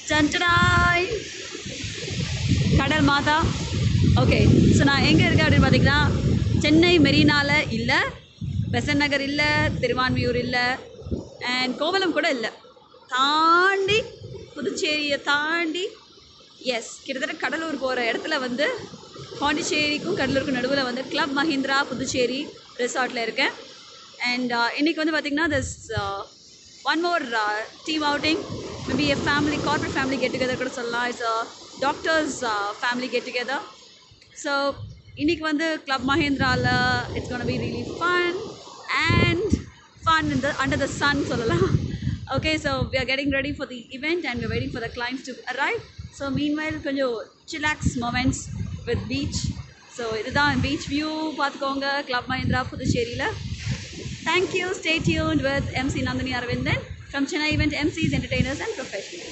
சண்டடாய் கடல் மாதா okay so நான் எங்கே இருக்கேன் அப்படின்னு பார்த்தீங்கன்னா சென்னை மெரினாவில் இல்லை பெசன் நகர் இல்லை திருவான்மியூர் இல்லை அண்ட் கோவலம் கூட இல்லை தாண்டி புதுச்சேரியை தாண்டி எஸ் கிட்டத்தட்ட கடலூர் போகிற இடத்துல வந்து பாண்டிச்சேரிக்கும் கடலூருக்கும் நடுவில் வந்து கிளப் மஹிந்திரா புதுச்சேரி ரிசார்ட்டில் இருக்கேன் அண்ட் இன்னைக்கு வந்து பார்த்திங்கன்னா this one more team outing maybe a family corporate family get together கூட சொல்லலாம் it's doctors family get together so இன்னைக்கு வந்து கிளப் மஹேந்திராவில் it's gonna be really fun and fun இந்த அண்டர் த சன் சொல்லலாம் okay so we are getting ready for the event and we waiting for the clients to arrive so meanwhile கொஞ்சம் chillax moments with beach so இதுதான் beach view பார்த்துக்கோங்க club Mahindra புதுச்சேரியில் Thank you. Stay tuned with MC Nandini Aravindan from Chennai Event MCs, Entertainers and Professionals.